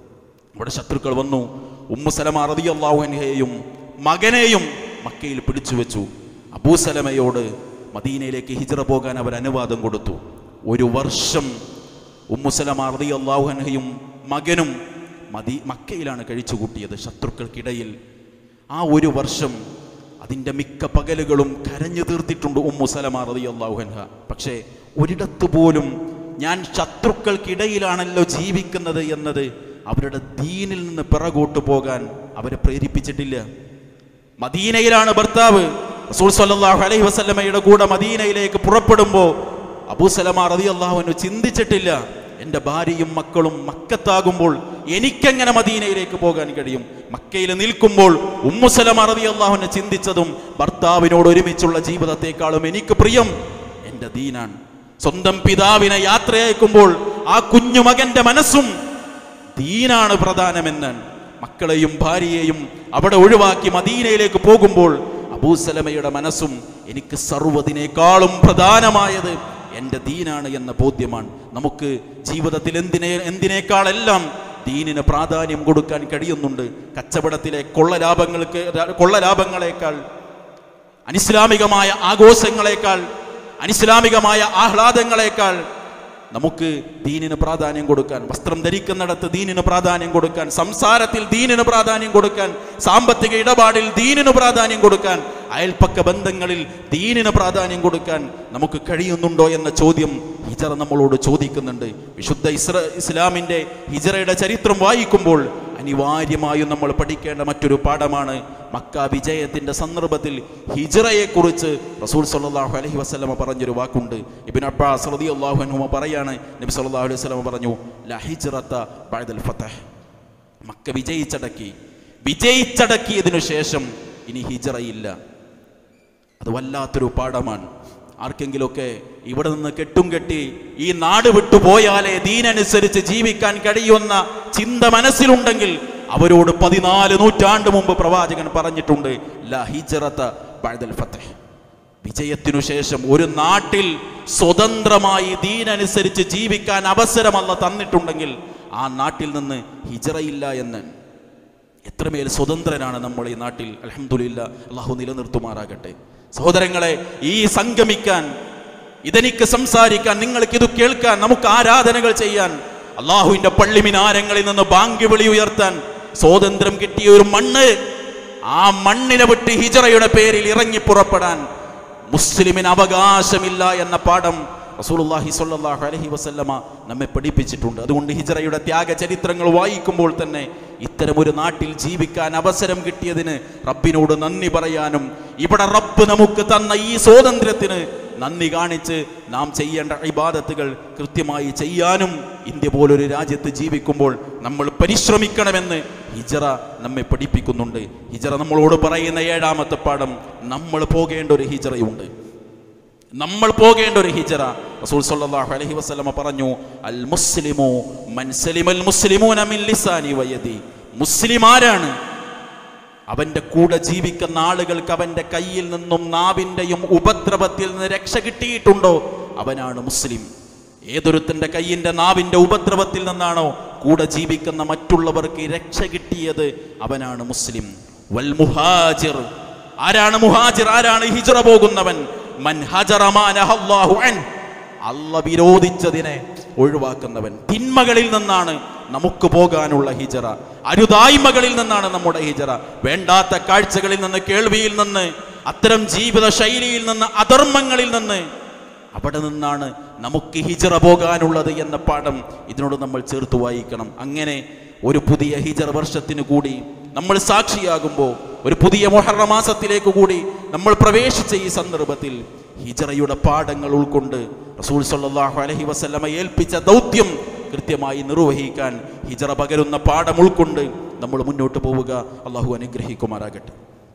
അവിടെ ശത്രുക്കൾ വന്നു ഉമ്മു സലമ റളിയല്ലാഹു അൻഹയെയും മകനെയും മക്കയിൽ പിടിച്ചു വെച്ചു അബൂ സലമയോട് മദീനയിലേക്ക് ഹിജറ പോകാൻ അവർ അനുവാദം കൊടുത്തു ഒരു വർഷം ഉമ്മു സലമ റളിയല്ലാഹു അൻഹയും മകനും മദി മക്കയിലാണ് കഴിച്ചു കൂട്ടിയത് ശത്രുക്കൾക്കിടയിൽ ആ ഒരു വർഷം അതിൻ്റെ മിക്ക പകലുകളും കരഞ്ഞു തീർത്തിട്ടുണ്ട് ഉമ്മു സലമ റളിയല്ലാഹു അൻഹ പക്ഷേ ഒരിടത്തു പോലും ഞാൻ ശത്രുക്കൾക്കിടയിലാണല്ലോ ജീവിക്കുന്നത് എന്നത് അവരുടെ ദീനിൽ നിന്ന് പിറകോട്ട് പോകാൻ അവരെ പ്രേരിപ്പിച്ചിട്ടില്ല മദീനയിലാണ് ഭർത്താവ് റസൂൽ സല്ലല്ലാഹു അലൈഹി വസല്ലമയുടെ കൂടെ മദീനയിലേക്ക് പുറപ്പെടുമ്പോൾ അബൂ സലമ റളിയല്ലാഹു ചിന്തിച്ചിട്ടില്ല എൻ്റെ ഭാര്യയും മക്കളും മക്കത്താകുമ്പോൾ എനിക്കെങ്ങനെ മദീനയിലേക്ക് പോകാൻ കഴിയും മക്കയിൽ നിൽക്കുമ്പോൾ ഉമ്മുസലമ റളിയല്ലാഹുവിനെ ചിന്തിച്ചതും ഭർത്താവിനോട് ഒരുമിച്ചുള്ള ജീവിതത്തെക്കാളും എനിക്ക് പ്രിയം എൻ്റെ ദീനാണ് സ്വന്തം പിതാവിനെ യാത്രയയക്കുമ്പോൾ ആ കുഞ്ഞു മകന്റെ മനസ്സും ദീനാണ് പ്രധാനമെന്ന് മക്കളെയും ഭാര്യയെയും അവിടെ ഒഴിവാക്കി മദീനയിലേക്ക് പോകുമ്പോൾ അബൂസലമയുടെ മനസ്സും എനിക്ക് സർവ്വതിനേക്കാളും പ്രധാനമായത് എൻ്റെ ദീനാണ് എന്ന ബോധ്യമാണ് നമുക്ക് ജീവിതത്തിൽ എന്തിനെ എന്തിനേക്കാളെല്ലാം ദീനിന് പ്രാധാന്യം കൊടുക്കാൻ കഴിയുന്നുണ്ട് കച്ചവടത്തിലെ കൊള്ളലാഭങ്ങൾക്ക് കൊള്ളലാഭങ്ങളെക്കാൾ അനിസ്ലാമികമായ ആഘോഷങ്ങളെക്കാൾ അനിസ്ലാമികമായ ആഹ്ലാദങ്ങളെക്കാൾ നമുക്ക് ദീനിന് പ്രാധാന്യം കൊടുക്കാൻ വസ്ത്രം ധരിക്കുന്നിടത്ത് ദീനിന് പ്രാധാന്യം കൊടുക്കാൻ സംസാരത്തിൽ ദീനിന് പ്രാധാന്യം കൊടുക്കാൻ സാമ്പത്തിക ഇടപാടിൽ ദീനിന് പ്രാധാന്യം കൊടുക്കാൻ അയൽപ്പക്ക ബന്ധങ്ങളിൽ ദീനിന് പ്രാധാന്യം കൊടുക്കാൻ നമുക്ക് കഴിയുന്നുണ്ടോ എന്ന ചോദ്യം ഹിജറ നമ്മളോട് ചോദിക്കുന്നുണ്ട് വിശുദ്ധ ഇസ്ര ഇസ്ലാമിൻ്റെ ഹിജറയുടെ ചരിത്രം വായിക്കുമ്പോൾ അനിവാര്യമായും നമ്മൾ പഠിക്കേണ്ട മറ്റൊരു പാഠമാണ് മക്ക വിജയത്തിന്റെ സന്ദർഭത്തിൽ ഹിജറയെക്കുറിച്ച് റസൂൽ സല്ലല്ലാഹു അലൈഹി വസല്ലമ പറഞ്ഞൊരു വാക്കുണ്ട് ഇബ്നു അബ്ബാസ് റളിയല്ലാഹു അൻഹു പറയാണ് നബി സല്ലല്ലാഹു അലൈഹി വസല്ലമ പറഞ്ഞു ല ഹിജ്റത ബഅദൽ ഫതഹ് മക്ക വിജയിച്ചടക്കി വിജയിച്ചടക്കിയതിനു ശേഷം ഇനി ഹിജറയില്ല അത് വല്ലാത്തൊരു പാഠമാണ് ആർക്കെങ്കിലുമൊക്കെ ഇവിടെ നിന്ന് കെട്ടും കെട്ടി ഈ നാട് വിട്ടു പോയാലേ ദീനനുസരിച്ച് ജീവിക്കാൻ കഴിയുന്ന ചിന്ത മനസ്സിലുണ്ടെങ്കിൽ അവരോട് പതിനാല് നൂറ്റാണ്ട് മുമ്പ് പ്രവാചകൻ പറഞ്ഞിട്ടുണ്ട് ല ഹിജറത ബഅദൽ ഫതഹ് വിജയത്തിനു ശേഷം ഒരു നാട്ടിൽ സ്വതന്ത്രമായി ദീനനുസരിച്ച് ജീവിക്കാൻ അവസരമല്ല തന്നിട്ടുണ്ടെങ്കിൽ ആ നാട്ടിൽ നിന്ന് ഹിജറയില്ല എന്ന് എത്രമേൽ സ്വതന്ത്രനാണ് നമ്മൾ ഈ നാട്ടിൽ അലഹമുല്ല അള്ളാഹു നിലനിർത്തുമാറാകട്ടെ സഹോദരങ്ങളെ ഈ സംഗമിക്കാൻ ഇതെനിക്ക് സംസാരിക്കാൻ നിങ്ങൾക്ക് ഇത് കേൾക്കാൻ നമുക്ക് ആരാധനകൾ ചെയ്യാൻ അള്ളാഹുവിന്റെ പള്ളി മിനാരങ്ങളിൽ നിന്ന് ബാങ്ക് വിളി ഉയർത്താൻ സ്വാതന്ത്ര്യം കിട്ടിയ ഒരു മണ്ണ് ആ മണ്ണിനെ വിട്ട് ഹിജറയുടെ പേരിൽ ഇറങ്ങി പുറപ്പെടാൻ മുസ്ലിമിന് അവകാശമില്ല എന്ന പാഠം റസൂലുള്ളാഹി സ്വല്ലല്ലാഹു അലൈഹി വസല്ലമ നമ്മെ പഠിപ്പിച്ചിട്ടുണ്ട് അതുകൊണ്ട് ഹിജറയുടെ ത്യാഗ ചരിത്രങ്ങൾ വായിക്കുമ്പോൾ തന്നെ ഇത്തരമൊരു നാട്ടിൽ ജീവിക്കാൻ അവസരം കിട്ടിയതിന് റബ്ബിനോട് നന്ദി പറയാനും ഇവിടെ റബ്ബ് നമുക്ക് തന്ന ഈ സ്വാതന്ത്ര്യത്തിന് നന്ദി കാണിച്ച് നാം ചെയ്യേണ്ട ഇബാദത്തുകൾ കൃത്യമായി ചെയ്യാനും ഇന്ത്യ പോലൊരു രാജ്യത്ത് ജീവിക്കുമ്പോൾ നമ്മൾ പരിശ്രമിക്കണമെന്ന് ഹിജറ നമ്മെ പഠിപ്പിക്കുന്നുണ്ട് ഹിജറ നമ്മളോട് പറയുന്ന ഏഴാമത്തെ പാഠം നമ്മൾ പോകേണ്ട ഒരു ഹിജറയുണ്ട് നമ്മൾ പോകേണ്ട ഒരു ഹിജറ റസൂൽ സല്ലല്ലാഹു അലൈഹി വസല്ലമ പറഞ്ഞു അൽ മുസ്ലിമു മൻ സലിമൽ മുസ്ലിമൂന മിൻ ലിസാനി വയദി മുസ്ലിം ആരാണ് അവന്റെ കൂടെ ജീവിക്കുന്ന ആളുകൾക്ക് അവന്റെ കയ്യിൽ നിന്നും നാവിൻ്റെയും ഉപദ്രവത്തിൽ നിന്ന് രക്ഷ കിട്ടിയിട്ടുണ്ടോ അവനാണ് മുസ്ലിം ഏതൊരുത്തന്റെ കയ്യിന്റെ നാവിന്റെ ഉപദ്രവത്തിൽ നിന്നാണോ കൂടെ ജീവിക്കുന്ന മറ്റുള്ളവർക്ക് രക്ഷ കിട്ടിയത് അവനാണ് മുസ്ലിം വൽ മുഹാജിർ ആരാണ് മുഹാജിർ ആരാണ് ഹിജറ പോകുന്നവൻ മൻ ഹജറ മാ നഹല്ലാഹു അൻ അല്ല വിരോധിച്ചതിനെ ഒഴിവാക്കുന്നവൻ തിന്മകളിൽ നിന്നാണ് നമുക്ക് പോകാനുള്ള ഹിജറ അരുതായ്മകളിൽ നിന്നാണ് നമ്മുടെ ഹിജറ വേണ്ടാത്ത കാഴ്ചകളിൽ നിന്ന് കേൾവിയിൽ നിന്ന് അത്തരം ജീവിത ശൈലിയിൽ നിന്ന് അധർമ്മങ്ങളിൽ നിന്ന് അവിടെ നിന്നാണ് നമുക്ക് ഹിജറ പോകാനുള്ളത് എന്ന പാഠം ഇതിനോട് നമ്മൾ ചേർത്ത് വായിക്കണം അങ്ങനെ ഒരു പുതിയ ഹിജറ വർഷത്തിന് കൂടി നമ്മൾ സാക്ഷിയാകുമ്പോൾ ഒരു പുതിയ മൊഹറ മാസത്തിലേക്ക് കൂടി നമ്മൾ പ്രവേശിച്ച ഈ സന്ദർഭത്തിൽ ഹിജറയുടെ പാഠങ്ങൾ ഉൾക്കൊണ്ട് റസൂൽ സല്ലല്ലാഹു അലൈഹി വസല്ലമ ഏൽപ്പിച്ച ദൗത്യം കൃത്യമായി നിർവഹിക്കാൻ ഹിജറ പകരുന്ന പാഠം ഉൾക്കൊണ്ട് നമ്മൾ മുന്നോട്ട് പോവുക അള്ളാഹു അനുഗ്രഹിക്കുമാറാകട്ടെ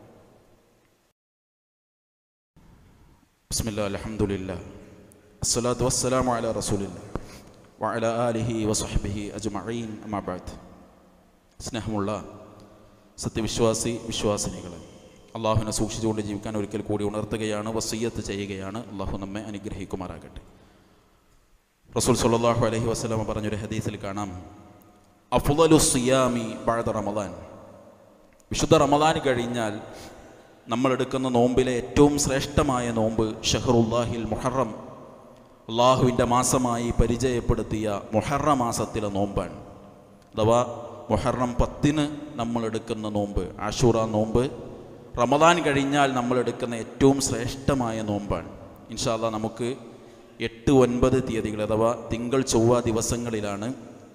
ബിസ്മില്ലാ അൽഹംദുലില്ലാ അസ്സലാത്തു വസ്സലാമു അലാ റസൂലില്ലാ വഅലാ ആലിഹി വസഹ്ബിഹി അജ്മഈൻ അമ്മാ ബഅദ് സ്നേഹമുള്ള സത്യവിശ്വാസി വിശ്വാസിനികളെ അള്ളാഹുവിനെ സൂക്ഷിച്ചുകൊണ്ട് ജീവിക്കാൻ ഒരിക്കൽ കൂടി ഉണർത്തുകയാണ് വസയ്യത്ത് ചെയ്യുകയാണ് അള്ളാഹു നമ്മെ അനുഗ്രഹിക്കുമാറാകട്ടെ റസൂൽ സല്ലല്ലാഹു അലൈഹി വസല്ലമ പറഞ്ഞൊരു ഹദീസിൽ കാണാം അഫ്ളലു സിയാമി ബഅദ റമദാൻ വിശുദ്ധ റമദാൻ കഴിഞ്ഞാൽ നമ്മൾ എടുക്കുന്ന നോമ്പിലെ ഏറ്റവും ശ്രേഷ്ഠമായ നോമ്പ് ഷഹറുല്ലാഹിൽ മുഹറം അള്ളാഹുവിൻ്റെ മാസമായി പരിചയപ്പെടുത്തിയ മുഹറ മാസത്തിലെ നോമ്പാണ് അഥവാ മുഹറം പത്തിന് നമ്മൾ എടുക്കുന്ന നോമ്പ് ആഷൂറ നോമ്പ് റമദാൻ കഴിഞ്ഞാൽ നമ്മൾ എടുക്കുന്ന ഏറ്റവും ശ്രേഷ്ഠമായ നോമ്പാണ് ഇൻഷാല്ല നമുക്ക് എട്ട് ഒൻപത് തീയതികൾ അഥവാ തിങ്കൾ ചൊവ്വ ദിവസങ്ങളിലാണ്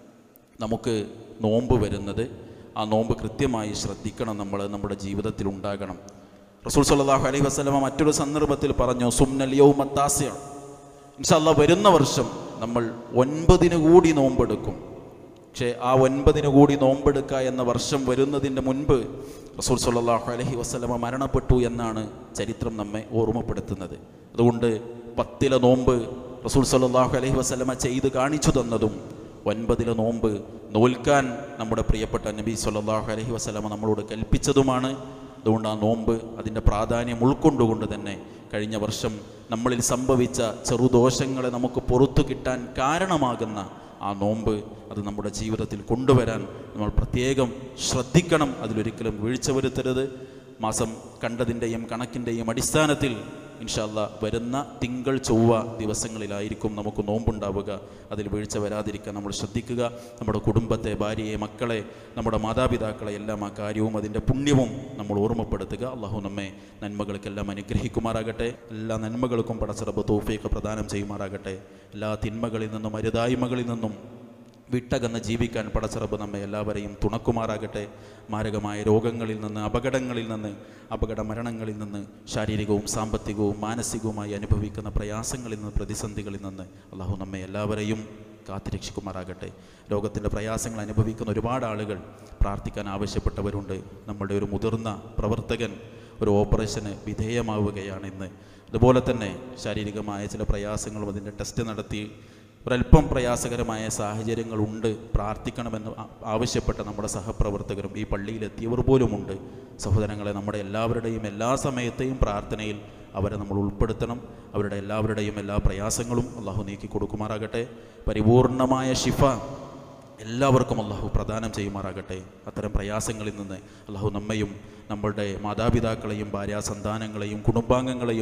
നമുക്ക് നോമ്പ് വരുന്നത് ആ നോമ്പ് കൃത്യമായി ശ്രദ്ധിക്കണം നമ്മൾ നമ്മുടെ ജീവിതത്തിൽ ഉണ്ടാകണം റസൂൽ സല്ലല്ലാഹു അലൈഹി വസല്ലമ മറ്റൊരു സന്ദർഭത്തിൽ പറഞ്ഞു സുംനൽ യൗമത്താസ്യ ഇൻഷാല്ല വരുന്ന വർഷം നമ്മൾ ഒൻപതിന് കൂടി നോമ്പെടുക്കും പക്ഷേ ആ ഒൻപതിന് കൂടി നോമ്പെടുക്കുക എന്ന വർഷം വരുന്നതിൻ്റെ മുൻപ് റസൂൽ സല്ലല്ലാഹു അലൈഹി വസല്ലമ മരണപ്പെട്ടു എന്നാണ് ചരിത്രം നമ്മെ ഓർമ്മപ്പെടുത്തുന്നത് അതുകൊണ്ട് പത്തിലെ നോമ്പ് റസൂൽ സല്ലല്ലാഹു അലൈഹി വസല്ലമ ചെയ്ത് കാണിച്ചു തന്നതും ഒൻപതിലെ നോമ്പ് നോൽക്കാൻ നമ്മുടെ പ്രിയപ്പെട്ട നബി സല്ലല്ലാഹു അലൈഹി വസല്ലമ നമ്മളോട് കൽപ്പിച്ചതുമാണ് അതുകൊണ്ട് ആ നോമ്പ് അതിൻ്റെ പ്രാധാന്യം ഉൾക്കൊണ്ടുകൊണ്ട് തന്നെ കഴിഞ്ഞ വർഷം നമ്മളിൽ സംഭവിച്ച ചെറുദോഷങ്ങളെ നമുക്ക് പുറത്തു കിട്ടാൻ കാരണമാകുന്ന ആ നോമ്പ് അത് നമ്മുടെ ജീവിതത്തിൽ കൊണ്ടുവരാൻ നമ്മൾ പ്രത്യേകം ശ്രദ്ധിക്കണം അതിലൊരിക്കലും വീഴ്ച വരുത്തരുത് മാസം കണ്ടതിൻ്റെയും കണക്കിൻ്റെയും അടിസ്ഥാനത്തിൽ ഇൻഷാല്ല വരുന്ന തിങ്കൾ ചൊവ്വ ദിവസങ്ങളിലായിരിക്കും നമുക്ക് നോമ്പുണ്ടാവുക അതിൽ വീഴ്ച വരാതിരിക്കാൻ നമ്മൾ ശ്രദ്ധിക്കുക നമ്മുടെ കുടുംബത്തെ ഭാര്യയെ മക്കളെ നമ്മുടെ മാതാപിതാക്കളെ എല്ലാം ആ കാര്യവും അതിൻ്റെ പുണ്യവും നമ്മൾ ഓർമ്മപ്പെടുത്തുക അള്ളാഹു നമ്മെ നന്മകൾക്കെല്ലാം അനുഗ്രഹിക്കുമാറാകട്ടെ എല്ലാ നന്മകൾക്കും പടച്ചിറപ്പ് തോഫിയൊക്കെ പ്രദാനം ചെയ്യുമാറാകട്ടെ എല്ലാ തിന്മകളിൽ നിന്നും അരുതായ്മകളിൽ നിന്നും വിട്ടകന്ന് ജീവിക്കാൻ പടച്ചിറപ്പ് നമ്മെ എല്ലാവരെയും തുണക്കുമാറാകട്ടെ മാരകമായ രോഗങ്ങളിൽ നിന്ന് അപകടങ്ങളിൽ നിന്ന് അപകട മരണങ്ങളിൽ നിന്ന് ശാരീരികവും സാമ്പത്തികവും മാനസികവുമായി അനുഭവിക്കുന്ന പ്രയാസങ്ങളിൽ നിന്ന് പ്രതിസന്ധികളിൽ നിന്ന് അള്ളാഹു നമ്മെ എല്ലാവരെയും കാത്തുരക്ഷിക്കുമാറാകട്ടെ രോഗത്തിൻ്റെ പ്രയാസങ്ങൾ അനുഭവിക്കുന്ന ഒരുപാട് ആളുകൾ പ്രാർത്ഥിക്കാൻ ആവശ്യപ്പെട്ടവരുണ്ട് നമ്മളുടെ ഒരു മുതിർന്ന പ്രവർത്തകൻ ഒരു ഓപ്പറേഷന് വിധേയമാവുകയാണ് ഇന്ന് അതുപോലെ തന്നെ ശാരീരികമായ ചില പ്രയാസങ്ങളും അതിൻ്റെ ടെസ്റ്റ് നടത്തി ഒരല്പം പ്രയാസകരമായ സാഹചര്യങ്ങളുണ്ട് പ്രാർത്ഥിക്കണമെന്ന് ആ- ആവശ്യപ്പെട്ട നമ്മുടെ സഹപ്രവർത്തകരും ഈ പള്ളിയിലെത്തിയവർ പോലുമുണ്ട് സഹോദരങ്ങളെ നമ്മുടെ എല്ലാവരുടെയും എല്ലാ സമയത്തെയും പ്രാർത്ഥനയിൽ അവരെ നമ്മൾ ഉൾപ്പെടുത്തണം അവരുടെ എല്ലാവരുടെയും എല്ലാ പ്രയാസങ്ങളും അള്ളാഹു നീക്കി കൊടുക്കുമാറാകട്ടെ പരിപൂർണമായ ശിഫ എല്ലാവർക്കും അള്ളാഹു പ്രദാനം ചെയ്യുമാറാകട്ടെ അത്തരം പ്രയാസങ്ങളിൽ നിന്ന് അള്ളാഹു നമ്മയും നമ്മളുടെ മാതാപിതാക്കളെയും ഭാര്യാസന്താനങ്ങളെയും കുടുംബാംഗങ്ങളെയും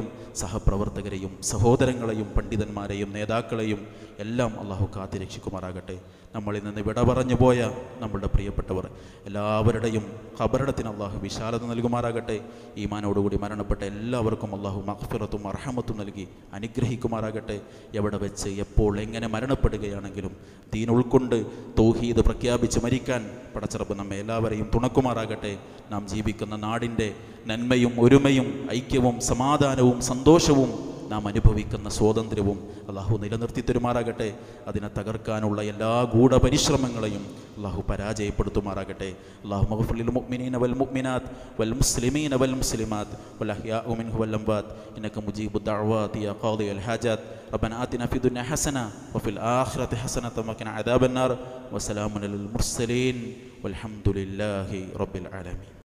സഹപ്രവർത്തകരെയും സഹോദരങ്ങളെയും പണ്ഡിതന്മാരെയും നേതാക്കളെയും എല്ലാം അള്ളാഹു കാത്തിരക്ഷിക്കുമാറാകട്ടെ നമ്മളിൽ നിന്ന് വിട പറഞ്ഞു പോയ നമ്മളുടെ പ്രിയപ്പെട്ടവർ എല്ലാവരുടെയും ഖബറിടത്തിന് അള്ളാഹു വിശാലത നൽകുമാറാകട്ടെ ഈമാനോടുകൂടി മരണപ്പെട്ട എല്ലാവർക്കും അള്ളാഹു മഹഫിറത്തും അർഹമത്തും നൽകി അനുഗ്രഹിക്കുമാറാകട്ടെ എവിടെ വെച്ച് എപ്പോൾ എങ്ങനെ മരണപ്പെടുകയാണെങ്കിലും ദീൻ ഉൾക്കൊണ്ട് തൗഹീദ് പ്രഖ്യാപിച്ച് മരിക്കാൻ പടച്ചിറപ്പ് നമ്മെ എല്ലാവരെയും തുണക്കുമാറാകട്ടെ നാം ജീവിക്കുന്ന നാടിൻ്റെ നന്മയും ഒരുമയും ഐക്യവും സമാധാനവും സന്തോഷവും നാം അനുഭവിക്കുന്ന സ്വാതന്ത്ര്യവും അള്ളാഹു നിലനിർത്തി തരുമാറാകട്ടെ അതിനെ തകർക്കാനുള്ള എല്ലാ ഗൂഢപരിശ്രമങ്ങളെയും അള്ളാഹു പരാജയപ്പെടുത്തുമാറാകട്ടെ അള്ളാഹു മഹഫുലിൽ മുഅ്മിനീന വൽ മുഅ്മിനാത്ത് വൽ മുസ്ലിമീന വൽ മുസ്ലിമാത്ത് വൽ അഹ്യാഉ മിൻഹു വൽ അംവാത്ത് ഇന്നക മുജീബു ദഅവാതി യാ ഖാദി അൽ ഹാജാത്ത് ربنا آتنا في الدنيا حسنة وفي الآخرة حسنة وقنا عذاب النار وسلام على المرسلين والحمد لله رب العالمين